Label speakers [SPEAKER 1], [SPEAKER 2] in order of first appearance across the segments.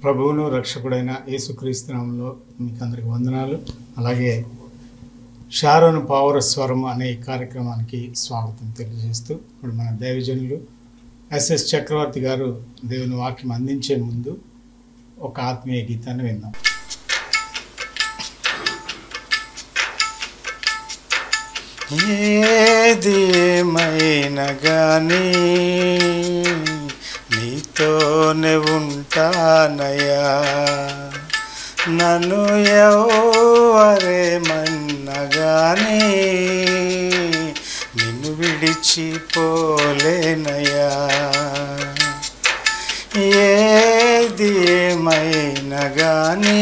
[SPEAKER 1] ప్రభువును రక్షకుడైన యేసుక్రీస్తు నామంలో మీకు అందరికి వందనాలు అలాగే షారోను పావుర స్వరం అనే ఈ కార్యక్రమానికి స్వాగతం తెలియజేస్తూ ఇప్పుడు మన దైవజనులు ఎస్ఎస్ చక్రవర్తి గారు దేవుని వాక్యం అందించే ముందు ఒక ఆత్మీయ గీతాన్ని విందాం
[SPEAKER 2] ఏది ఏమైనా గాని నీతోనే ఉంటానయ్యా నన్ను ఎవరేమన్నా గాని నిన్ను విడిచిపోలేనయ్యా ఏది ఏమైనా గాని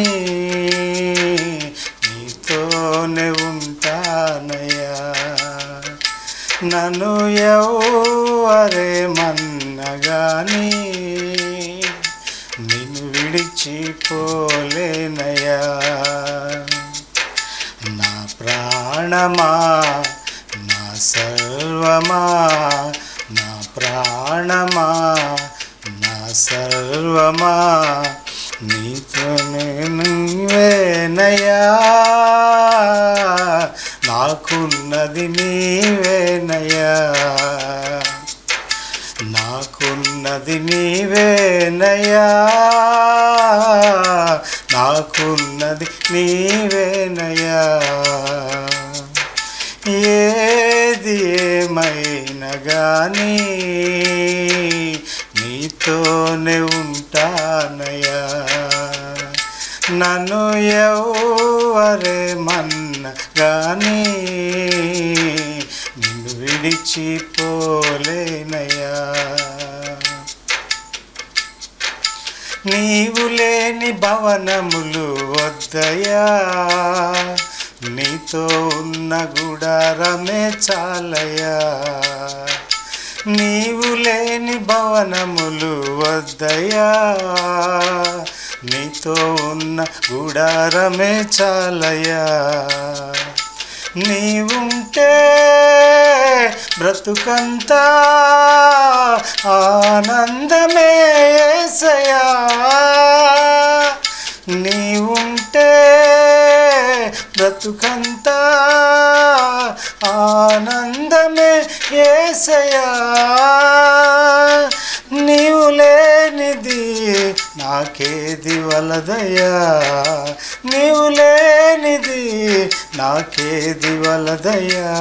[SPEAKER 2] నీతోనే ఉంటానయ్యా నన్ను ఎవరేమన్నా గాని నిన్ను విడిచిపోలేనయ్యా నా ప్రాణమా నా సర్వమా నా ప్రాణమా నా సర్వమా నీతోనే నీవేనయ్యా నాకున్నది నీవేనయ్యా నాకున్నది నీవేనయ్యా నాకున్నది నీవేనయ్యా ఏది ఏమైనా గాని నీతోనే ఉంటానయ్యా నన్ను ఎవరేమన్న గాని నిన్ను విడిచిపోలేనయ్యా నీవు లేని భవనములు వద్దయా నీతో ఉన్న గుడారమే చాలయా నీవు లేని భవనములు వద్దయా నీతో ఉన్న గుడారమే చాలయా నీవుంటే బ్రతుకంతా ఆనందమే ఏసయా నీవుంటే బ్రతుకంతా ఆనందమే ఏసయా నీవు లేనిది నాకేది వలదయ్యా నీవు లేనిది నాకేది వలదయ్యా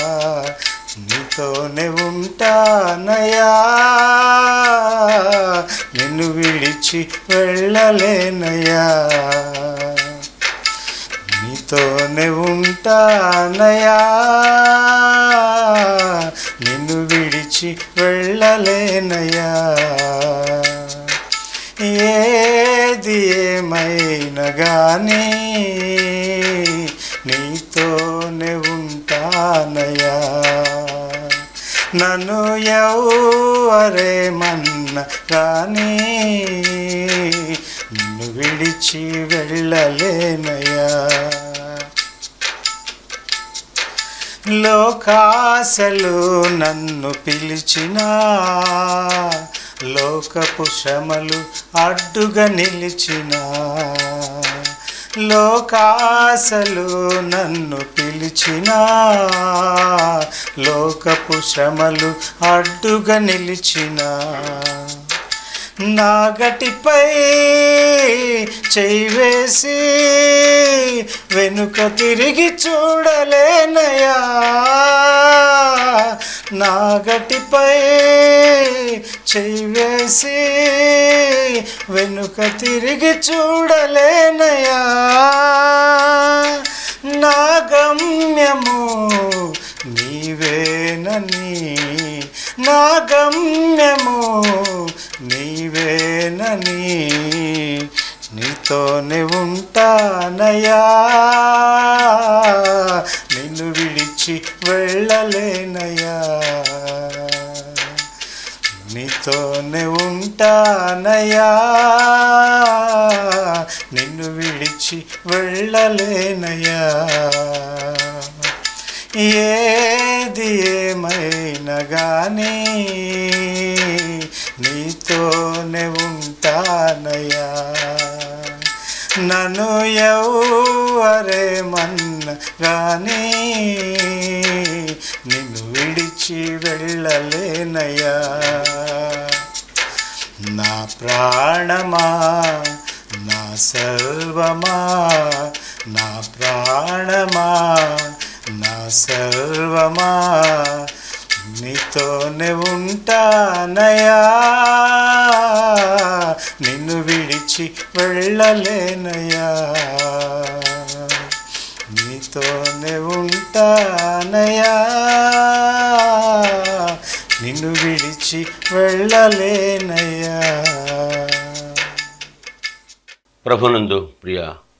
[SPEAKER 2] నీతోనే ఉంటానయ్యా నిన్ను విడిచి వెళ్ళలేనయ్యా నీతోనే ఉంటానయ్యా నిన్ను విడిచి వెళ్ళలేనయ్యా ఏది ఏమైనా గాని నీతోనే ఉంటానయ్యా నన్ను ఎవరేమన్న కానీ నిన్ను విడిచి వెళ్ళలేనయ్యా లోకాశలు నన్ను పిలిచినా లోకపు శ్రమలు అడ్డుగా నిలిచిన లోకాశలు నన్ను పిలిచినా లోకపు శ్రమలు అడ్డుగా నిలిచిన నాగటిపై చేయి వేసి వెనుక తిరిగి చూడలేనయా నాగటిపై చేయి వేసి వెనుక తిరిగి చూడలేనయా నా గమ్యము నీవేనని నా గమ్యము నీవేనని నీతోనే ఉంటానయ్యా నిన్ను విడిచి వెళ్ళలేనయ్యా నీతోనే ఉంటానయ్యా నిన్ను విడిచి వెళ్ళలేనయ్యా ఏది ఏమైనా గానీ నీతోనే ఉంటానయ్యా నన్ను ఎవరేమన్న గానీ నిన్ను విడిచి వెళ్ళలేనయ్యా నా ప్రాణమా నా సర్వమా నా ప్రాణమా నా సర్వమా నీతోనే ఉంటానయా నిన్ను విడిచి వెళ్ళలేనయా నీతోనే ఉంటానయా నిన్ను విడిచి వెళ్ళలేనయ్యా
[SPEAKER 3] ప్రభునందు ప్రియ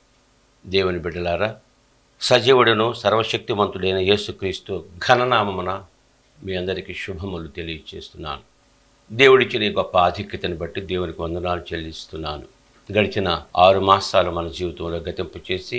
[SPEAKER 3] దేవుని బిడ్డలారా సజీవుడును సర్వశక్తిమంతుడైన యేసుక్రీస్తు ఘననామమున మీ అందరికీ శుభములు తెలియచేస్తున్నాను దేవుడిచ్చిన ఈ గొప్ప ఆధిక్యతను బట్టి దేవునికి వందనాలు చెల్లిస్తున్నాను గడిచిన ఆరు మాసాలు మన జీవితంలో గతింపు చేసి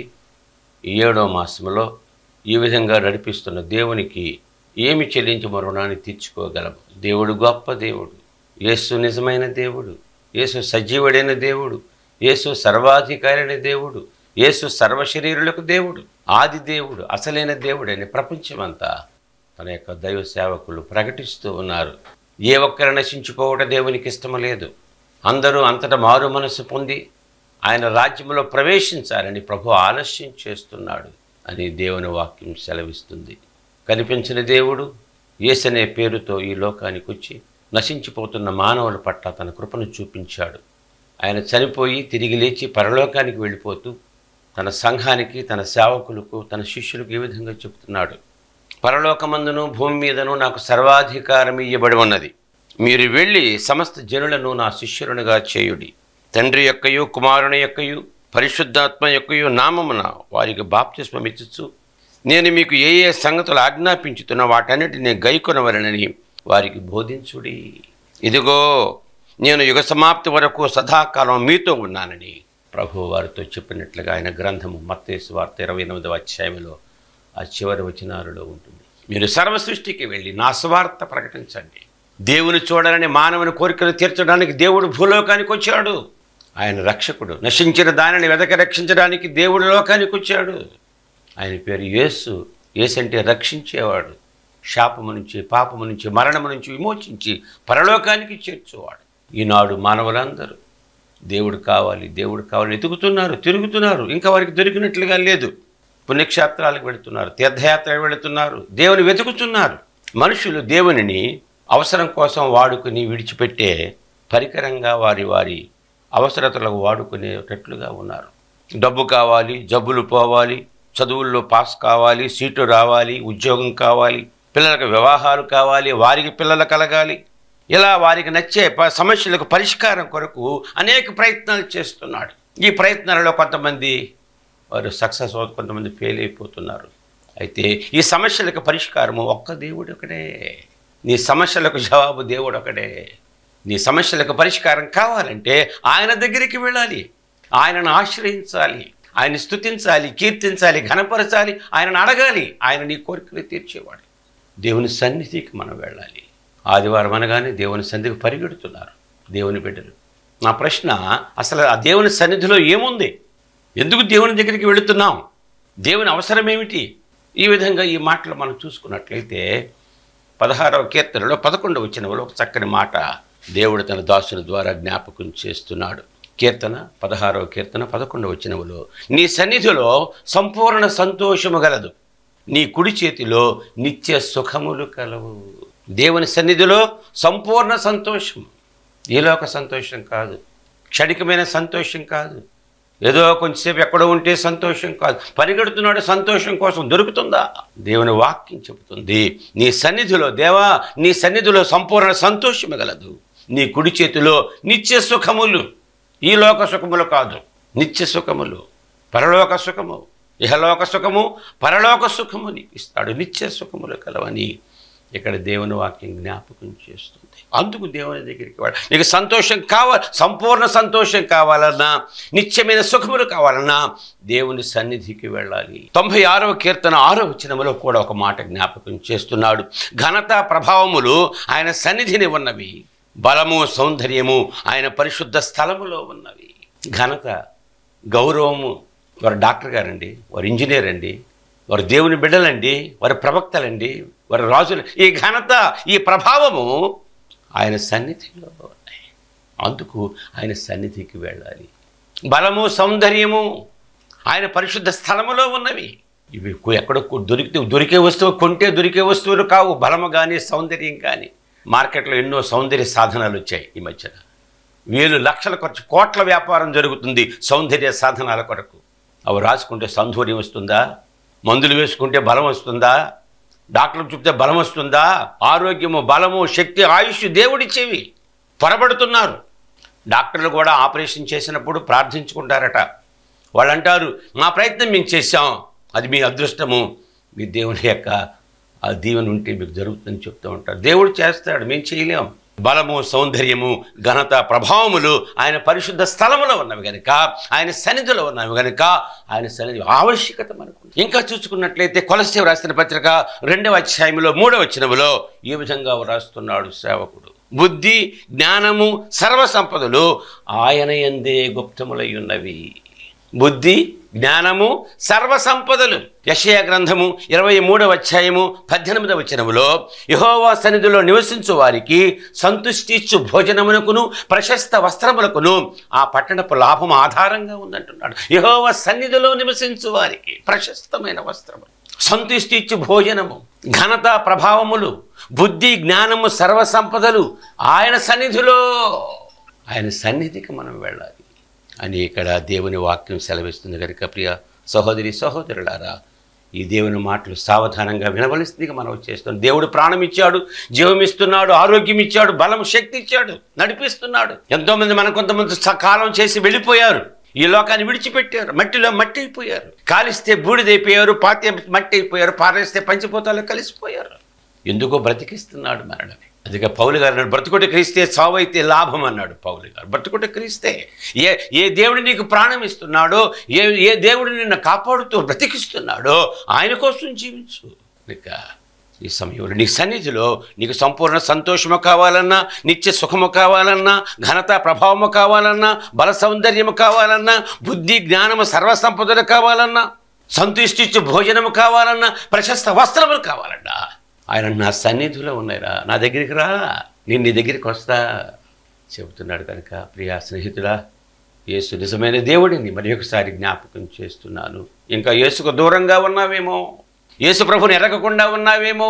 [SPEAKER 3] ఈ ఏడో మాసంలో ఈ విధంగా నడిపిస్తున్న దేవునికి ఏమి చెల్లించి రుణాన్ని తీర్చుకోగలం దేవుడు గొప్ప దేవుడు యేసు నిజమైన దేవుడు యేసు సజీవుడైన దేవుడు యేసు సర్వాధికారైన దేవుడు యేసు సర్వశరీరులకు దేవుడు ఆది దేవుడు అసలైన దేవుడని ప్రపంచమంతా తన యొక్క దైవ సేవకులు ప్రకటిస్తూ ఉన్నారు ఏ ఒక్కరు నశించుకోవటం దేవునికి ఇష్టం లేదు అందరూ అంతటా మారు మనసు పొంది ఆయన రాజ్యంలో ప్రవేశించాలని ప్రభు ఆలస్యం చేస్తున్నాడు అని దేవుని వాక్యం సెలవిస్తుంది కనిపించిన దేవుడు యేసనే పేరుతో ఈ లోకానికి వచ్చి నశించిపోతున్న మానవుల పట్ల తన కృపను చూపించాడు ఆయన చనిపోయి తిరిగి లేచి పరలోకానికి వెళ్ళిపోతూ తన సంఘానికి తన సేవకులకు తన శిష్యులకు ఈ విధంగా చెప్తున్నాడు పరలోకమందును భూమి మీదను నాకు సర్వాధికారం ఇయ్యబడి ఉన్నది మీరు వెళ్ళి సమస్త జనులను నా శిష్యులనుగా చేయుడి తండ్రి యొక్కయు కుమారుని యొక్కయు పరిశుద్ధాత్మ యొక్కయు నామమున వారికి బాప్తిస్మమిచ్చు నేను మీకు ఏ ఏ సంగతులు ఆజ్ఞాపించుతున్నా వాటన్నిటిని గైకొనవలనని వారికి బోధించుడి ఇదిగో నేను యుగ సమాప్తి వరకు సదాకాలం మీతో ఉన్నానని ప్రభు వారితో చెప్పినట్లుగా ఆయన గ్రంథము మత్తేసు వార్త ఇరవై ఎనిమిదవ అధ్యాయంలో ఆ చివరి వచనాలలో ఉంటుంది మీరు సర్వ సృష్టికి వెళ్ళి నా స్వార్థ ప్రకటించండి దేవుని చూడాలని మానవుని కోరికలు తీర్చడానికి దేవుడు భూలోకానికి వచ్చాడు ఆయన రక్షకుడు నశించిన దానిని వెదక రక్షించడానికి దేవుడు లోకానికి వచ్చాడు ఆయన పేరు యేసు యేసు అంటే రక్షించేవాడు శాపము నుంచి పాపము నుంచి మరణము నుంచి విమోచించి పరలోకానికి చేర్చేవాడు ఈనాడు మానవులందరూ దేవుడు కావాలి దేవుడు కావాలని ఎతుకుతున్నారు తిరుగుతున్నారు ఇంకా వారికి దొరికినట్లుగా లేదు పుణ్యక్షేత్రాలకు వెళుతున్నారు తీర్థయాత్రలకు వెళుతున్నారు దేవుని వెతుకుతున్నారు మనుషులు దేవునిని అవసరం కోసం వాడుకుని విడిచిపెట్టే పరికరంగా వారి వారి అవసరతలకు వాడుకునేటట్లుగా ఉన్నారు డబ్బు కావాలి జబ్బులు పోవాలి చదువుల్లో పాస్ కావాలి సీటు రావాలి ఉద్యోగం కావాలి పిల్లలకు వివాహాలు కావాలి వారికి పిల్లలు కలగాలి ఇలా వారికి నచ్చే ప- సమస్యలకు పరిష్కారం కొరకు అనేక ప్రయత్నాలు చేస్తున్నాడు ఈ ప్రయత్నాలలో కొంతమంది వారు సక్సెస్ అవుతూ కొంతమంది ఫెయిల్ అయిపోతున్నారు అయితే ఈ సమస్యలకు పరిష్కారము ఒక్క దేవుడు ఒకడే నీ సమస్యలకు జవాబు దేవుడు ఒకడే నీ సమస్యలకు పరిష్కారం కావాలంటే ఆయన దగ్గరికి వెళ్ళాలి ఆయనను ఆశ్రయించాలి ఆయన స్తుతించాలి కీర్తించాలి ఘనపరచాలి ఆయనను అడగాలి ఆయన నీ కోరికలు తీర్చేవాడు దేవుని సన్నిధికి మనం వెళ్ళాలి ఆదివారం అనగానే దేవుని సన్నిధికి పరిగెడుతున్నారు దేవుని బిడ్డలు నా ప్రశ్న అసలు ఆ దేవుని సన్నిధిలో ఏముంది ఎందుకు దేవుని దగ్గరికి వెళుతున్నాం దేవుని అవసరం ఏమిటి ఈ విధంగా ఈ మాటలు మనం చూసుకున్నట్లయితే పదహారవ కీర్తనలో పదకొండవ వచనంలో ఒక చక్కని మాట దేవుడు తన దాసుని ద్వారా జ్ఞాపకం చేస్తున్నాడు కీర్తన పదహారవ కీర్తన పదకొండవ వచనములో నీ సన్నిధిలో సంపూర్ణ సంతోషము గలదు నీ కుడి చేతిలో నిత్య సుఖములు కలవు దేవుని సన్నిధిలో సంపూర్ణ సంతోషం ఈలోక సంతోషం కాదు క్షణికమైన సంతోషం కాదు ఏదో కొంచెంసేపు ఎక్కడో ఉంటే సంతోషం కాదు పరిగెడుతున్నాడు సంతోషం కోసం దొరుకుతుందా దేవుని వాక్యం చెబుతుంది నీ సన్నిధిలో దేవా నీ సన్నిధిలో సంపూర్ణ సంతోషము గలదు నీ కుడి చేతిలో నిత్య సుఖములు ఈ లోక సుఖములు కాదు నిత్య సుఖములు పరలోక సుఖము ఇహలోక సుఖము పరలోక సుఖము నీకు ఇస్తాడు నిత్య సుఖములు కలవని ఇక్కడ దేవుని వాక్యం జ్ఞాపకం చేస్తుంది అందుకు దేవుని దగ్గరికి వెళ్ళ నీకు సంతోషం కావాలి సంపూర్ణ సంతోషం కావాలన్నా నిత్యమైన సుఖములు కావాలన్నా దేవుని సన్నిధికి వెళ్ళాలి తొంభై ఆరవ కీర్తన ఆరో వచనములో కూడా ఒక మాట జ్ఞాపకం చేస్తున్నాడు ఘనత ప్రభావములు ఆయన సన్నిధిని ఉన్నవి బలము సౌందర్యము ఆయన పరిశుద్ధ స్థలములో ఉన్నవి ఘనత గౌరవము వారు డాక్టర్ గారండి వారు ఇంజనీర్ అండి వారు దేవుని బిడ్డలండి వారి ప్రవక్తలండి వారి రాజులు ఈ ఘనత ఈ ప్రభావము ఆయన సన్నిధిలో ఉన్నాయి అందుకు ఆయన సన్నిధికి వెళ్ళాలి బలము సౌందర్యము ఆయన పరిశుద్ధ స్థలములో ఉన్నవి ఇవి కొ- ఎక్కడో కొ- దొరికితే దొరికే వస్తువు కొంటే దొరికే వస్తువులు కావు బలము కానీ సౌందర్యం కానీ మార్కెట్లో ఎన్నో సౌందర్య సాధనాలు వచ్చాయి ఈ మధ్యన వేలు లక్షల ఖర్చు కోట్ల వ్యాపారం జరుగుతుంది సౌందర్య సాధనాల కొరకు అవి రాసుకుంటే సౌందర్యం వస్తుందా మందులు వేసుకుంటే బలం వస్తుందా డాక్టర్లకు చెప్తే బలం వస్తుందా ఆరోగ్యము బలము శక్తి ఆయుష్ దేవుడిచ్చేవి పొరబడుతున్నారు డాక్టర్లు కూడా ఆపరేషన్ చేసినప్పుడు ప్రార్థించుకుంటారట వాళ్ళు అంటారు మా ప్రయత్నం మేము చేశాం అది మీ అదృష్టము మీ దేవుని యొక్క ఆ దీవెన ఉంటే మీకు జరుగుతుందని చెప్తూ ఉంటారు దేవుడు చేస్తాడు మేము చేయలేం బలము సౌందర్యము ఘనత ప్రభావములు ఆయన పరిశుద్ధ స్థలములో ఉన్నవి కనుక ఆయన సన్నిధిలో ఉన్నవి కనుక ఆయన సన్నిధి ఆవశ్యకత మనకు ఉంది. ఇంకా చూసుకున్నట్లయితే కొలసేవ రాసిన పత్రిక రెండవ అధ్యాయంలో మూడవ వచనములో ఈ విధంగా రాస్తున్నాడు సేవకుడు బుద్ధి జ్ఞానము సర్వ సంపదలు ఆయన ఎందే గుప్తములై ఉన్నవి బుద్ధి జ్ఞానము సర్వ సంపదలు యశయ గ్రంథము ఇరవై మూడవ అధ్యాయము పద్దెనిమిదవ వచనములో యహోవా సన్నిధిలో నివసించు వారికి సంతుష్టి ఇచ్చు భోజనమునకును ప్రశస్త వస్త్రములకును ఆ పట్టణపు లాభం ఆధారంగా ఉందంటున్నాడు యహోవా సన్నిధిలో నివసించు వారికి ప్రశస్తమైన వస్త్రము సంతుష్టి ఇచ్చు భోజనము ఘనత ప్రభావములు బుద్ధి జ్ఞానము సర్వ సంపదలు ఆయన సన్నిధిలో ఆయన సన్నిధికి మనం వెళ్ళాలి అని ఇక్కడ దేవుని వాక్యం సెలవిస్తుంది కనుక ప్రియ సహోదరి సహోదరులారా ఈ దేవుని మాటలు సావధానంగా వినవలసిందిగా మనం చేస్తాం దేవుడు ప్రాణం ఇచ్చాడు జీవం ఇస్తున్నాడు ఆరోగ్యం ఇచ్చాడు బలం శక్తి ఇచ్చాడు నడిపిస్తున్నాడు ఎంతోమంది మన కొంతమంది సకాలం చేసి వెళ్ళిపోయారు ఈ లోకాన్ని విడిచిపెట్టారు మట్టిలో మట్టి అయిపోయారు కాలిస్తే బూడిదైపోయారు పాతే మట్టి అయిపోయారు పారేస్తే పంచిపోతాలో కలిసిపోయారు ఎందుకో బ్రతికిస్తున్నాడు మనల్ని అందుకే పౌలు గారు అన్నాడు బ్రతుకుట క్రీస్తే చావు అయితే లాభం అన్నాడు పౌలు గారు బ్రతుకుట క్రీస్తే ఏ ఏ దేవుడు నీకు ప్రాణం ఇస్తున్నాడో ఏ ఏ దేవుడు నిన్ను కాపాడుతూ బ్రతికిస్తున్నాడో ఆయన కోసం జీవించు ఇక ఈ సమయంలో నీ సన్నిధిలో నీకు సంపూర్ణ సంతోషము కావాలన్నా నిత్య సుఖము కావాలన్నా ఘనత ప్రభావము కావాలన్నా బల సౌందర్యము కావాలన్నా బుద్ధి జ్ఞానము సర్వసంపదలు కావాలన్నా సంతుష్టించు భోజనము కావాలన్నా ప్రశస్త వస్త్రములు కావాలన్నా ఆయన నా సన్నిధిలో ఉన్నాయిరా నా దగ్గరికి రా నేను నీ దగ్గరికి వస్తా చెబుతున్నాడు కనుక ప్రియా స్నేహితుడా యేసు నిజమైన దేవుడిని మరి ఒకసారి జ్ఞాపకం చేస్తున్నాను ఇంకా యేసుకు దూరంగా ఉన్నావేమో యేసు ప్రభుని ఎరగకుండా ఉన్నావేమో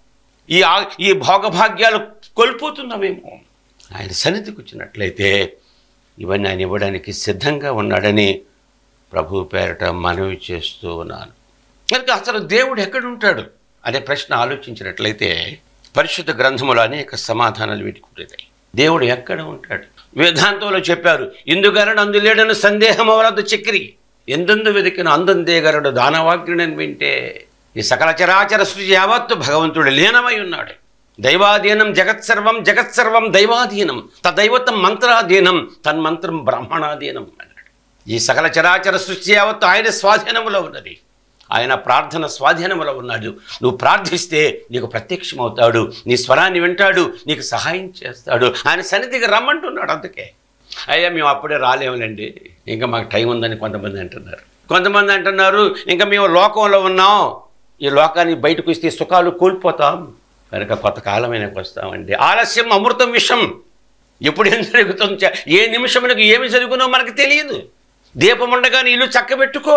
[SPEAKER 3] ఈ ఆ- ఈ భోగభాగ్యాలు కోల్పోతున్నావేమో ఆయన సన్నిధికి వచ్చినట్లయితే ఇవన్నీ ఆయన ఇవ్వడానికి సిద్ధంగా ఉన్నాడని ప్రభు పేరట మనవి చేస్తూ ఉన్నాను కనుక అసలు దేవుడు ఎక్కడ ఉంటాడు అనే ప్రశ్న ఆలోచించినట్లయితే పరిశుద్ధ గ్రంథములు అనేక సమాధానాలు వీటికి ఉంటాయి దేవుడు ఎక్కడ ఉంటాడు వేదాంతంలో చెప్పారు ఇందుగరడు అందులేడని సందేహం అవరదు చక్రి ఎందెందు వెతికిన అందందేగరడు దానవాగ్ని వింటే ఈ సకల చరాచర సృష్టి యావత్తు భగవంతుడు లీనమై ఉన్నాడు దైవాధీనం జగత్సర్వం జగత్సర్వం దైవాధీనం తదైవతం మంత్రాధీనం తన్మంత్రం బ్రాహ్మణాధీనం అన్నాడు ఈ సకల చరాచర సృష్టి యావత్తు ఆయన స్వాధీనములో ఉన్నది ఆయన ప్రార్థన స్వాధీనములో ఉన్నాడు నువ్వు ప్రార్థిస్తే నీకు ప్రత్యక్షమవుతాడు నీ స్వరాన్ని వింటాడు నీకు సహాయం చేస్తాడు ఆయన సన్నిధికి రమ్మంటున్నాడు అందుకే అయ్యా మేము అప్పుడే రాలేములండి ఇంకా మాకు టైం ఉందని కొంతమంది అంటున్నారు కొంతమంది అంటున్నారు ఇంకా మేము లోకంలో ఉన్నాం ఈ లోకాన్ని బయటకు ఇస్తే సుఖాలు కోల్పోతాం కనుక కొత్త కాలమైనకు వస్తామండి ఆలస్యం అమృతం విషం ఎప్పుడు ఏం జరుగుతుందో చె- ఏ నిమిషమునకు ఏమి జరుగునో మనకు తెలియదు దీపం ఉండగానే ఇల్లు చక్కబెట్టుకో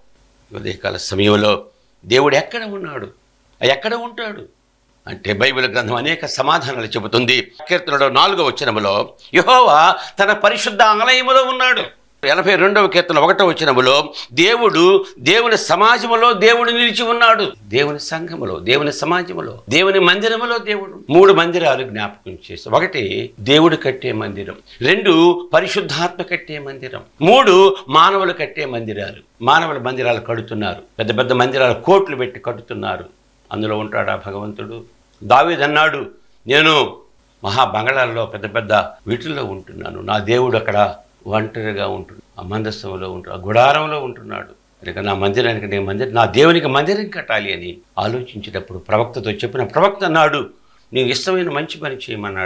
[SPEAKER 3] ఉదయకాల సమయంలో దేవుడు ఎక్కడ ఉన్నాడు ఎక్కడ ఉంటాడు అంటే బైబిల్ గ్రంథం అనేక సమాధానాలు చెబుతుంది కీర్తనలో నాలుగో వచనములో యెహోవా తన పరిశుద్ధ ఆలయములో ఉన్నాడు ఎనభై రెండవ కీర్తన ఒకటో వచనములో దేవుడు దేవుని సమాజములో దేవుడు నిలిచి ఉన్నాడు దేవుని సంఘములో దేవుని సమాజములో దేవుని మందిరములో దేవుడు మూడు మందిరాలు జ్ఞాపకం చేసి ఒకటి దేవుడు కట్టే మందిరం రెండు పరిశుద్ధాత్మ కట్టే మందిరం మూడు మానవులు కట్టే మందిరాలు మానవుల మందిరాలు కడుతున్నారు పెద్ద పెద్ద మందిరాలు కోట్లు పెట్టి కడుతున్నారు అందులో ఉంటాడా భగవంతుడు దావీదన్నాడు నేను మహా బంగళాల్లో పెద్ద పెద్ద వీటిల్లో ఉంటున్నాను నా దేవుడు అక్కడ ఒంటరిగా ఉంటున్నాడు ఆ మందస్సంలో ఉంటున్నాడు ఆ గుడారంలో ఉంటున్నాడు కనుక నా మందిరానికి నేను మందిరం నా దేవునికి మందిరం కట్టాలి అని ఆలోచించేటప్పుడు ప్రవక్తతో చెప్పిన ప్రవక్త అన్నాడు నీకు ఇష్టమైన మంచి పని చేయమన్నాడు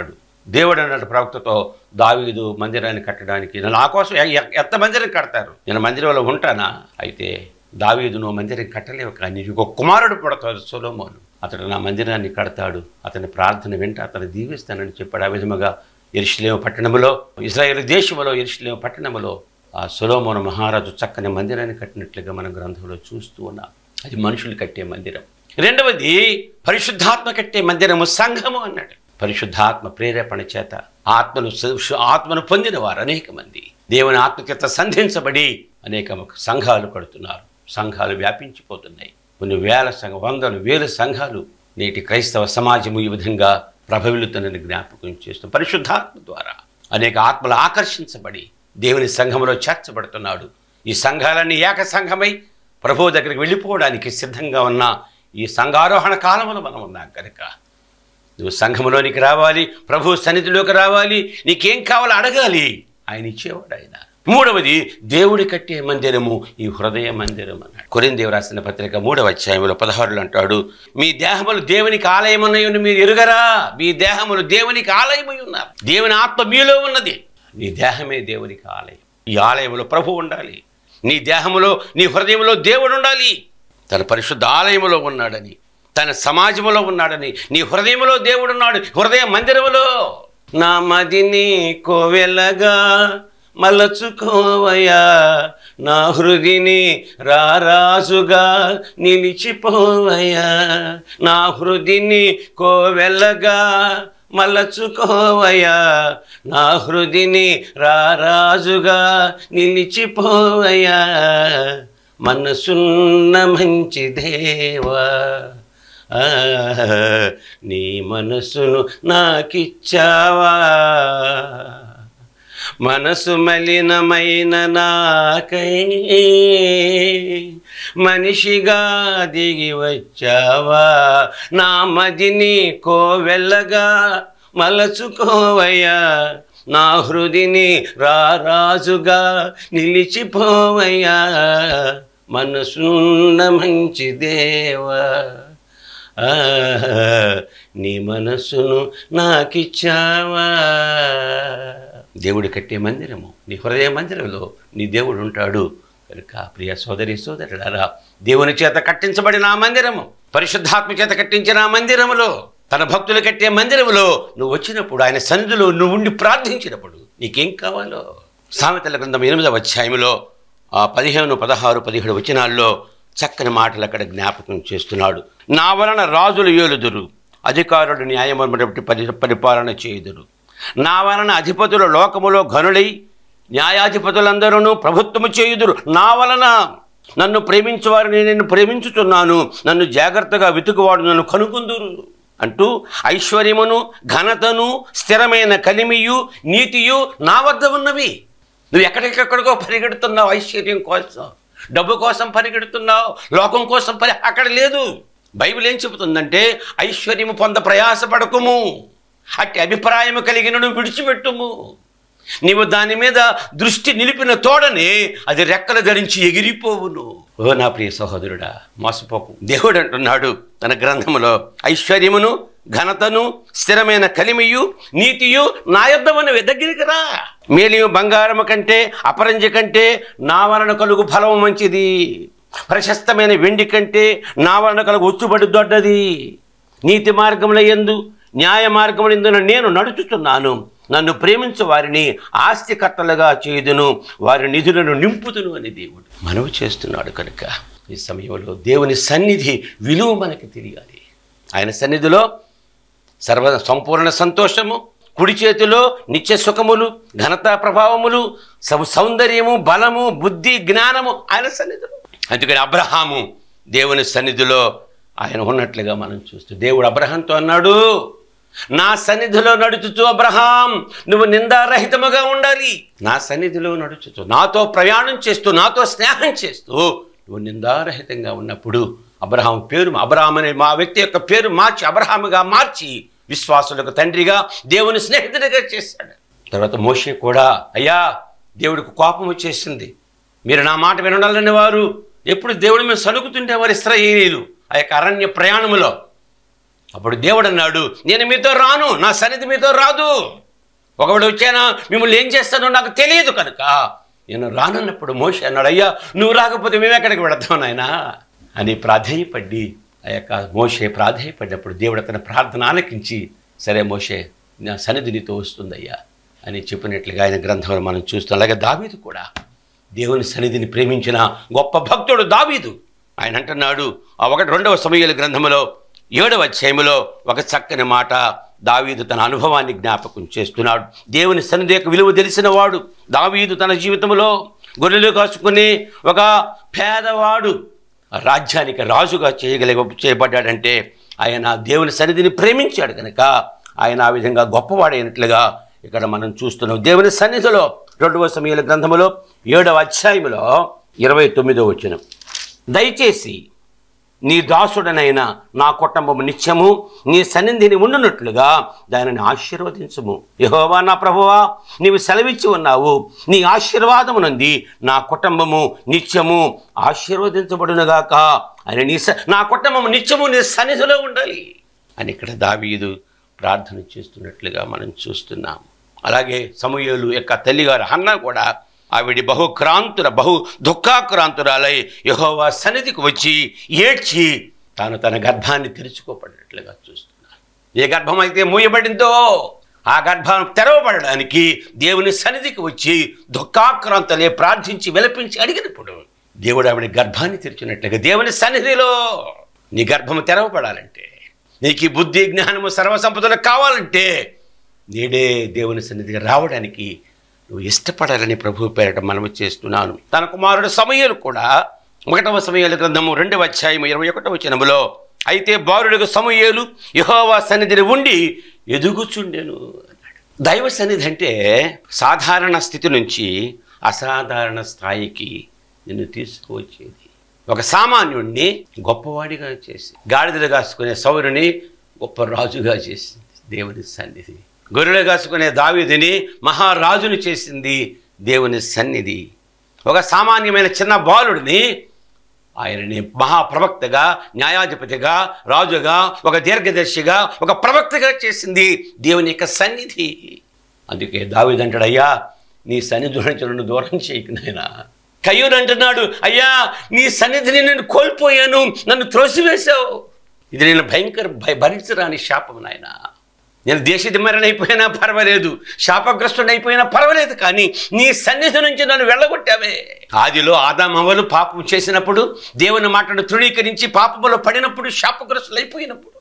[SPEAKER 3] దేవుడు అన్నట్టు ప్రవక్తతో దావీదు మందిరాన్ని కట్టడానికి నా కోసం ఎ- ఎ- ఎంత మందిరం కడతారు నేను మందిరంలో ఉంటానా అయితే దావీదు నువ్వు మందిరం కట్టలేవు కానీ నీకు ఒక కుమారుడు పుడతాడు సొలోమోను అతడు నా మందిరాన్ని కడతాడు అతని ప్రార్థన వెంట అతను దీవిస్తానని చెప్పాడు ఆ విధముగా ఎరుషులేము పట్టణములో ఇజ్రాయేల్ దేశములో ఎరుషులేము పట్టణములో ఆ సొలోమోను మహారాజు చక్కని మందిరాన్ని కట్టినట్లుగా మనం గ్రంథంలో చూస్తూ ఉన్నాం అది మనుషులు కట్టే మందిరం రెండవది పరిశుద్ధాత్మ కట్టే మందిరము సంఘము అన్నాడు పరిశుద్ధాత్మ ప్రేరేపణ చేత ఆత్మను సు- ఆత్మను పొందిన వారు అనేక మంది దేవుని ఆత్మచేత సంధించబడి అనేక సంఘాలు కడుతున్నారు సంఘాలు వ్యాపించిపోతున్నాయి కొన్ని వేల సంఘ వందలు వేల సంఘాలు నేటి క్రైస్తవ సమాజము ఈ విధంగా ప్రభవిలుతున్నది జ్ఞాపకం చేస్తూ పరిశుద్ధాత్మ ద్వారా అనేక ఆత్మలు ఆకర్షించబడి దేవుని సంఘములో చేర్చబడుతున్నాడు ఈ సంఘాలన్నీ ఏక సంఘమై ప్రభు దగ్గరికి వెళ్ళిపోవడానికి సిద్ధంగా ఉన్న ఈ సంఘారోహణ కాలంలో మనం ఉన్నాం కనుక నువ్వు సంఘంలోనికి రావాలి ప్రభు సన్నిధిలోకి రావాలి నీకేం కావాలో అడగాలి ఆయన ఇచ్చేవాడు ఆయన మూడవది దేవుడి కట్టే మందిరము ఈ హృదయ మందిరం అన్నాడు కొరిందేవి రాసిన పత్రిక మూడవ అధ్యాయంలో పదహారులు అంటాడు మీ దేహములు దేవునికి ఆలయమున్నాయని మీరు ఎరుగరా మీ దేహములు దేవునికి ఆలయమై ఉన్నారు దేవుని ఆత్మ మీలో ఉన్నది నీ దేహమే దేవునికి ఆలయం ఈ ఆలయంలో ప్రభు ఉండాలి నీ దేహములో నీ హృదయంలో దేవుడు ఉండాలి తన పరిశుద్ధ ఆలయములో ఉన్నాడని తన సమాజములో ఉన్నాడని నీ హృదయములో దేవుడు ఉన్నాడు హృదయ మందిరములో నా మదిని కోవెలగా మలచుకోవయా నా హృదిని రారాజుగా నిలిచిపోవయా నా హృదిని కోవెలగా మలచుకోవయా నా హృదిని రారాజుగా నిలిచిపోవయా మనసున్న మంచి దేవా ఆ, నీ మనసును నాకిచ్చావా మనసు మలినమైన నాకై మనిషిగా దిగి వచ్చావా నా మదిని కోవెల్లగా మలచుకోవయ్యా నా హృదిని రారాజుగా నిలిచిపోవయ్యా మనసున్న మంచి దేవా ఆ, నీ మనసును నాకిచ్చావా దేవుడు కట్టే మందిరము నీ హృదయ మందిరంలో నీ దేవుడు ఉంటాడు కనుక ప్రియ సోదరి సోదరులారా దేవుని చేత కట్టించబడిన ఆ మందిరము పరిశుద్ధాత్మ చేత కట్టించిన ఆ మందిరములో తన భక్తులు కట్టే మందిరములో నువ్వు వచ్చినప్పుడు ఆయన సన్నిధిలో నువ్వు ఉండి ప్రార్థించినప్పుడు నీకేం కావాలో సామెతల గ్రంథం ఎనిమిదవ అధ్యాయంలో ఆ పదిహేను పదహారు పదిహేడు వచనాల్లో చక్కని మాటలు అక్కడ జ్ఞాపకం చేస్తున్నాడు నా వలన రాజులు ఏలుదురు అధికారులు న్యాయమని పరి పరిపాలన చేయుదురు నా వలన అధిపతులు లోకములో ఘనులై న్యాయాధిపతులందరూ ప్రభుత్వము చేయుదురు నా వలన నన్ను ప్రేమించేవారిని నేను ప్రేమించుచున్నాను నన్ను జాగ్రత్తగా వెతుకువాడు నన్ను కనుగొందురు అంటూ ఐశ్వర్యమును ఘనతను స్థిరమైన కలిమియు నీతియు నా వద్ద ఉన్నవి నువ్వు ఎక్కడికెక్కడికో పరిగెడుతున్నావు ఐశ్వర్యం కోసం డబ్బు కోసం పరిగెడుతున్నావు లోకం కోసం పరి అక్కడ లేదు బైబిల్ ఏం చెబుతుందంటే ఐశ్వర్యము పొంద ప్రయాసపడకుము అట్టి అభిప్రాయము కలిగిన నువ్వు విడిచిపెట్టుము నీవు దాని మీద దృష్టి నిలిపిన తోడనే అది రెక్కలు ధరించి ఎగిరిపోవును ఓ నా ప్రియ సహోదరుడా మోసపోకు దేవుడు అంటున్నాడు తన గ్రంథములో ఐశ్వర్యమును ఘనతను స్థిరమైన కలిమియు నీతియు నా యొద్దమని దగ్గరికి రా మేలియు బంగారము కంటే అపరంజి కంటే నా వలన కలుగు ఫలము మంచిది ప్రశస్తమైన వెండి కంటే నా వలన కలుగు ఉచ్చుబడి దొడ్డది నీతి మార్గముల యందు న్యాయ మార్గముల యందు నేను నడుచుతున్నాను నన్ను ప్రేమించు వారిని ఆస్తికర్తలుగా చేయుదును వారి నిధులను నింపుదును అని దేవుడు మనవి చేస్తున్నాడు కనుక ఈ సమయంలో దేవుని సన్నిధి విలువ మనకి తెలియాలి ఆయన సన్నిధిలో సర్వ సంపూర్ణ సంతోషము కుడి చేతిలో నిత్య సుఖములు ఘనతా ప్రభావములు సౌ సౌందర్యము బలము బుద్ధి జ్ఞానము ఆయన సన్నిధిలో అందుకని అబ్రహాము దేవుని సన్నిధిలో ఆయన ఉన్నట్లుగా మనం చూస్తూ దేవుడు అబ్రహాంతో అన్నాడు నా సన్నిధిలో నడుచుతూ అబ్రహాం నువ్వు నిందారహితముగా ఉండాలి నా సన్నిధిలో నడుచుతూ నాతో ప్రయాణం చేస్తూ నాతో స్నేహం చేస్తూ నువ్వు నిందారహితంగా ఉన్నప్పుడు అబ్రహాం పేరు అబ్రహాం అనే మా వ్యక్తి యొక్క పేరు మార్చి అబ్రహాముగా మార్చి విశ్వాసులకు తండ్రిగా దేవుని స్నేహితుడిగా చేశాడు తర్వాత మోషే కూడా అయ్యా దేవుడికి కోపం వచ్చేసింది మీరు నా మాట వినాలని వారు ఎప్పుడు దేవుడి మీద సలుగుతుండేవారు ఇస్రాయేలీలు ఆ యొక్క అరణ్య ప్రయాణములో అప్పుడు దేవుడు అన్నాడు నేను మీతో రాను నా సన్నిధి మీతో రాదు ఒకవేళ వచ్చానా మిమ్మల్ని ఏం చేస్తానో నాకు తెలియదు కనుక నేను రానన్నప్పుడు మోషే అన్నాడు అయ్యా నువ్వు రాకపోతే మేము ఎక్కడికి వెళతాం నాయనా అని ప్రాధేయపడి ఆ యొక్క మోషే ప్రాధేయపడినప్పుడు దేవుడు అతని ప్రార్థన ఆలకించి సరే మోషే నా సన్నిధి నీతో వస్తుందయ్యా అని చెప్పినట్లుగా ఆయన గ్రంథంలో మనం చూస్తాం అలాగే దావీదు కూడా దేవుని సన్నిధిని ప్రేమించిన గొప్ప భక్తుడు దావీదు ఆయన అంటున్నాడు ఆ ఒకటి రెండవ సమయాల గ్రంథములో ఏడవ అధ్యాయములో ఒక చక్కని మాట దావీదు తన అనుభవాన్ని జ్ఞాపకం చేస్తున్నాడు దేవుని సన్నిధి యొక్క విలువ తెలిసిన వాడు దావీదు తన జీవితంలో గొర్రెలు కాసుకుని ఒక పేదవాడు ఆ రాజ్యానికి రాజుగా చేయగలిగ చేయబడ్డాడంటే ఆయన దేవుని సన్నిధిని ప్రేమించాడు కనుక ఆయన ఆ విధంగా గొప్పవాడైనట్లుగా ఇక్కడ మనం చూస్తున్నాం దేవుని సన్నిధిలో రెండవ సమయాల గ్రంథములో ఏడవ అధ్యాయములో ఇరవై తొమ్మిదో వచ్చిన దయచేసి నీ దాసుడనైన నా కుటుంబము నిత్యము నీ సన్నిధిని ఉండునట్లుగా దానిని ఆశీర్వదించము యహోవా నా ప్రభువా నీవు సెలవిచ్చి ఉన్నావు నీ ఆశీర్వాదమునంది నా కుటుంబము నిత్యము ఆశీర్వదించబడునుగాక అని నీ స- నా కుటుంబము నిత్యము నీ సన్నిధిలో ఉండాలి అని ఇక్కడ దావీదు ప్రార్థన చేస్తున్నట్లుగా మనం చూస్తున్నాం అలాగే సమూహలు యొక్క తల్లిగారు హన్న కూడా ఆవిడ బహుక్రాంతుర బహు దుఃఖాక్రాంతురాలై యహోవా సన్నిధికి వచ్చి ఏడ్చి తాను తన గర్భాన్ని తెరుచుకోబడినట్లుగా చూస్తున్నాను ఏ గర్భం అయితే మూయబడిందో ఆ గర్భం తెరవబడడానికి దేవుని సన్నిధికి వచ్చి దుఃఖాక్రాంతలే ప్రార్థించి విలపించి అడిగినప్పుడు దేవుడు ఆవిడ గర్భాన్ని తెరిచినట్లుగా దేవుని సన్నిధిలో నీ గర్భము తెరవబడాలంటే నీకు ఈ బుద్ధి జ్ఞానము సర్వసంపదలు కావాలంటే నేడే దేవుని సన్నిధికి రావడానికి నువ్వు ఇష్టపడాలని ప్రభు పేరట మనము చేస్తున్నాను తన కుమారుడు సమయలు కూడా ఒకటవ సమయాల గ్రంథము రెండవ అధ్యాయం ఇరవై ఒకటవ వచనములో అయితే బాలుడికి సమూయేలు యెహోవా సన్నిధిని ఉండి ఎదుగుచుండెను అన్నాడు దైవ సన్నిధి అంటే సాధారణ స్థితి నుంచి అసాధారణ స్థాయికి నిన్ను తీసుకువచ్చేది ఒక సామాన్యుడిని గొప్పవాడిగా చేసి గాడిదలు కాసుకునే సౌరుని గొప్ప రాజుగా చేసింది దేవుని సన్నిధి గొర్రెలు కాసుకునే దావీదిని మహారాజును చేసింది దేవుని సన్నిధి ఒక సామాన్యమైన చిన్న బాలుడిని ఆయనని మహాప్రవక్తగా న్యాయాధిపతిగా రాజుగా ఒక దీర్ఘదర్శిగా ఒక ప్రవక్తగా చేసింది దేవుని యొక్క సన్నిధి అందుకే దావీదు అంటాడు అయ్యా నీ సన్నిధి నుంచి నన్ను దూరం చేయకు నాయనా కయ్యూరు అంటున్నాడు అయ్యా నీ సన్నిధిని నేను కోల్పోయాను నన్ను త్రోసివేశావు ఇది నేను భయంకర భయ భరించరాని శాపం నాయన నేను దేశదిమ్మరనైపోయినా పర్వాలేదు శాపగ్రస్తుడైపోయినా పర్వాలేదు కానీ నీ సన్నిధి నుంచి నన్ను వెళ్ళగొట్టావే ఆదిలో ఆదామవలు పాపం చేసినప్పుడు దేవుని మాటను తృణీకరించి పాపములో పడినప్పుడు శాపగ్రస్తులైపోయినప్పుడు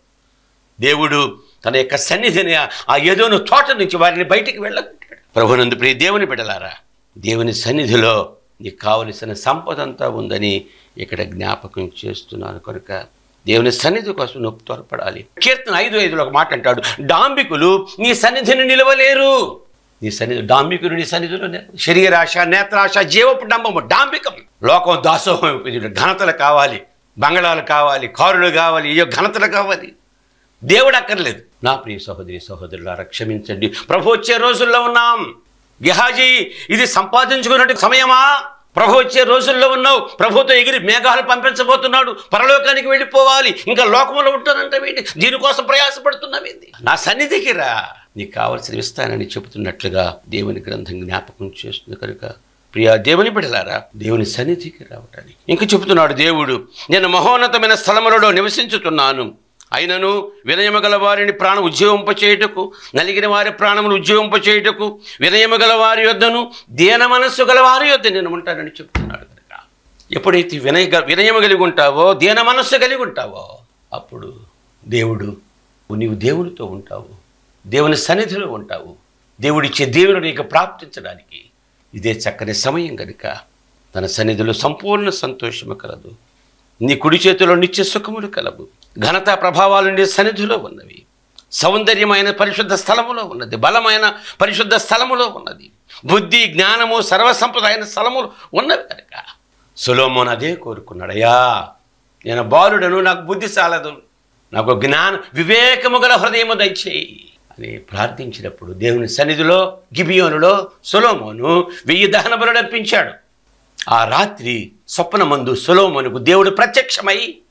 [SPEAKER 3] దేవుడు తన యొక్క సన్నిధిని ఆ ఏదోను తోట నుంచి వారిని బయటికి వెళ్ళగొట్టాడు ప్రభునందు ప్రియ దేవుని బిడలారా దేవుని సన్నిధిలో నీకు కావలసిన సంపద అంతా ఉందని ఇక్కడ జ్ఞాపకం చేస్తున్నాను కనుక దేవుని సన్నిధి కోసం నువ్వు త్వరపడాలి కీర్తన ఐదు ఐదులో ఒక మాట అంటాడు డాంబికులు నీ సన్నిధిని నిలవలేరు నీ సన్నిధి డాంబికులు నీ సన్నిధిలో నిలవ- శరీరాశ నేత్రాశ జీవపు డంబము డాంబికం లోకం దాసోహం అయిపోయింది. ఘనతలు కావాలి బంగళాలు కావాలి కారులు కావాలి అయ్యో ఘనతలు కావాలి దేవుడు అక్కర్లేదు నా ప్రియ సహోదరి సహోదరులారా క్షమించండి ప్రభు వచ్చే రోజుల్లో ఉన్నాం గెహాజీ ఇది సంపాదించుకున్నట్టు సమయమా ప్రభు వచ్చే రోజుల్లో ఉన్నావు ప్రభుతో ఎగిరి మేఘాలు పంపించబోతున్నాడు పరలోకానికి వెళ్ళిపోవాలి ఇంకా లోకంలో ఉంటానంటే దీనికోసం ప్రయాసపడుతున్నావేంది నా సన్నిధికి రా నీకు కావలసిన ఇస్తానని చెబుతున్నట్లుగా దేవుని గ్రంథం జ్ఞాపకం చేస్తుంది కనుక ప్రియా దేవుని బిడలారా దేవుని సన్నిధికి రావటానికి ఇంకా చెబుతున్నాడు దేవుడు నేను మహోన్నతమైన స్థలములలో నివసించుతున్నాను అయినను వినయము గల వారిని ప్రాణం ఉద్యోగింపచేయుటకు నలిగిన వారి ప్రాణమును ఉద్యోగింపచేయుటకు వినయము గల వారి యొద్దను దీన మనస్సు గల వారి యొద్ద నేను ఉంటానని చెప్తున్నాడు కనుక ఎప్పుడైతే వినయ వినయము కలిగి ఉంటావో దీన మనస్సు కలిగి ఉంటావో అప్పుడు దేవుడు నీవు దేవునితో ఉంటావు దేవుని సన్నిధిలో ఉంటావు దేవుడిచ్చే దేవుడు నీకు ప్రాప్తించడానికి ఇదే చక్కని సమయం కనుక తన సన్నిధిలో సంపూర్ణ సంతోషము కలదు నీ కుడి చేతిలో నిత్య సుఖములు కలవు ఘనత ప్రభావాలు నీ సన్నిధిలో ఉన్నవి సౌందర్యమైన పరిశుద్ధ స్థలములో ఉన్నది బలమైన పరిశుద్ధ స్థలములో ఉన్నది బుద్ధి జ్ఞానము సర్వసంపద అయిన స్థలములు ఉన్నవి కనుక సులోమోన్ అదే కోరుకున్నాడయ్యా నేను బాలుడను నాకు బుద్ధి చాలదు నాకు జ్ఞాన వివేకము గల హృదయము దయచేయి అని ప్రార్థించినప్పుడు దేవుని సన్నిధిలో గిబియోనులో సొలోమోను వెయ్యి దహన బలులు అర్పించాడు ఆ రాత్రి స్వప్నమందు సొలోమోనుకు దేవుడు ప్రత్యక్షమై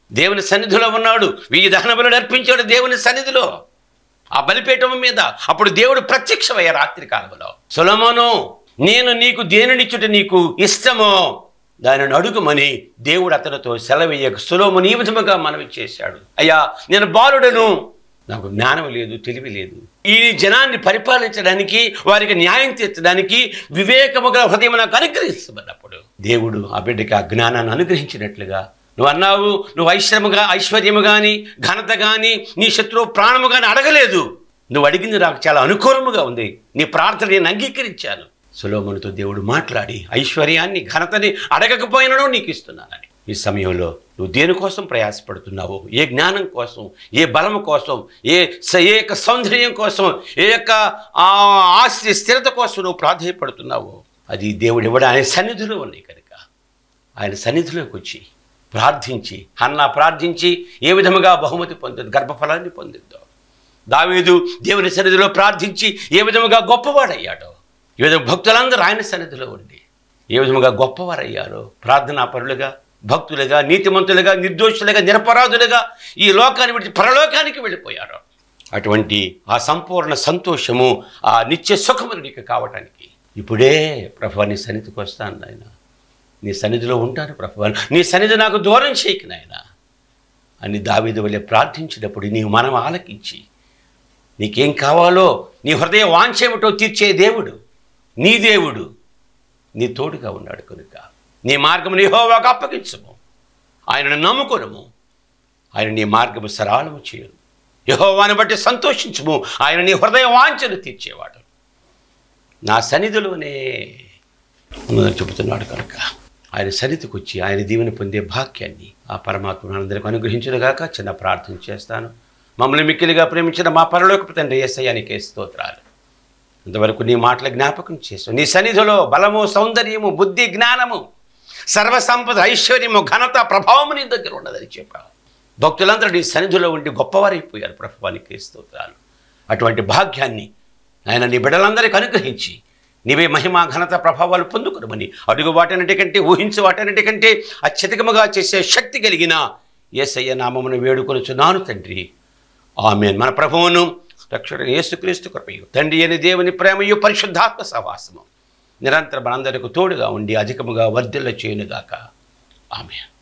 [SPEAKER 3] దేవుని సన్నిధిలో ఉన్నాడు వెయ్యి దహన బలులు అర్పించాడు దేవుని సన్నిధిలో ఆ బలిపీఠం మీద అప్పుడు దేవుడు ప్రత్యక్షమయ్యా రాత్రి కాలంలో సొలమోను నేను నీకు దేనినిచ్చుట నీకు ఇష్టమో దానిని అడుగుమని దేవుడు అతనితో సెలవయ్యక సులోమును ఈ విధముగా మనవి చేశాడు అయ్యా నేను బాలుడను నాకు జ్ఞానం లేదు తెలివి లేదు ఈ జనాన్ని పరిపాలించడానికి వారికి న్యాయం తీర్చడానికి వివేకముగా హృదయం నాకు అనుగ్రహిస్తున్నప్పుడు దేవుడు ఆ బిడ్డకి ఆ జ్ఞానాన్ని అనుగ్రహించినట్లుగా నువ్వు అన్నావు నువ్వు ఐశ్వర్యముగా ఐశ్వర్యము కానీ ఘనత కానీ నీ శత్రువు ప్రాణము కానీ అడగలేదు నువ్వు అడిగింది నాకు చాలా అనుకూలముగా ఉంది నీ ప్రార్థన నేను అంగీకరించాను సులోమునితో దేవుడు మాట్లాడి ఐశ్వర్యాన్ని ఘనతని అడగకపోయినను నీకు ఇస్తున్నానని ఈ సమయంలో నువ్వు దేనికోసం ప్రయాసపడుతున్నావు ఏ జ్ఞానం కోసం ఏ బలము కోసం ఏ స- ఏ యొక్క సౌందర్యం కోసం ఏ యొక్క ఆ, ఆస్తి స్థిరత కోసం నువ్వు ప్రాధాయపడుతున్నావు అది దేవుడు ఇవ్వడం ఆయన సన్నిధిలో ఉన్నాయి కనుక ఆయన సన్నిధిలోకి వచ్చి ప్రార్థించి అన్న ప్రార్థించి ఏ విధముగా బహుమతి పొందింది గర్భఫలాన్ని పొందిద్దో దావీదు దేవుని సన్నిధిలో ప్రార్థించి ఏ విధముగా గొప్పవాడయ్యాడో ఈ విధంగా భక్తులందరూ ఆయన సన్నిధిలో ఉండి ఏ విధముగా గొప్పవారయ్యారో ప్రార్థనా పరులుగా భక్తులుగా నీతిమంతులుగా నిర్దోషులుగా నిరపరాధులుగా ఈ లోకాన్ని విడిచి పరలోకానికి వెళ్ళిపోయారు అటువంటి ఆ సంపూర్ణ సంతోషము ఆ నిత్య సుఖము నీకు కావటానికి ఇప్పుడే ప్రభు నీ సన్నిధికి వస్తాను నాయన నీ సన్నిధిలో ఉంటాను ప్రభు నీ సన్నిధి నాకు దూరం చేయకు నాయన అని దావీదు వల్లే ప్రార్థించినప్పుడు నీవు మనం ఆలకించి నీకేం కావాలో నీ హృదయ వాంఛేమిటో తీర్చే దేవుడు నీ దేవుడు నీ తోడుగా ఉన్నాడు కనుక నీ మార్గము నిహోవాకు అప్పగించము ఆయనను నమ్ముకొనము ఆయన నీ మార్గము సరళము చేయను యహోవాని బట్టి సంతోషించము ఆయన నీ హృదయ వాంఛను తీర్చేవాడు నా సన్నిధిలోనే ఉన్నదని చెబుతున్నాడు కనుక ఆయన సన్నిధికి వచ్చి ఆయన దీవెన పొందే భాగ్యాన్ని ఆ పరమాత్మ అందరికి అనుగ్రహించునుగాక చిన్న ప్రార్థన చేస్తాను మమ్మల్ని మిక్కిలిగా ప్రేమించిన మా పరలోకపు తండ్రి ఏసయ్యానికే స్తోత్రాలు ఇంతవరకు నీ మాటల జ్ఞాపకం చేసావు నీ సన్నిధిలో బలము సౌందర్యము బుద్ధి జ్ఞానము సర్వసంపద ఐశ్వర్యము ఘనత ప్రభావము నీ దగ్గర ఉన్నదని చెప్పావు భక్తులందరూ నీ సన్నిధిలో ఉండి గొప్పవారైపోయారు ప్రభువానికి స్తోత్రాలు అటువంటి భాగ్యాన్ని ఆయన నీ బిడ్డలందరికీ అనుగ్రహించి నీవే మహిమ ఘనత ప్రభావాలు పొందుకునమని అడుగు వాటన్నిటికంటే ఊహించు వాటన్నిటికంటే అత్యధికముగా చేసే శక్తి కలిగిన ఏసయ్య నామమును వేడుకొనుచున్నాను తండ్రి ఆమెన్ మన ప్రభువును రక్షణ యేసుక్రీస్తు కృపయు తండ్రి అని దేవుని ప్రేమయు పరిశుద్ధాత్మ సహవాసము నిరంతరం మనందరికి తోడుగా ఉండి అధికముగా వర్ధిల్ల చేయునుగాక ఆమెన్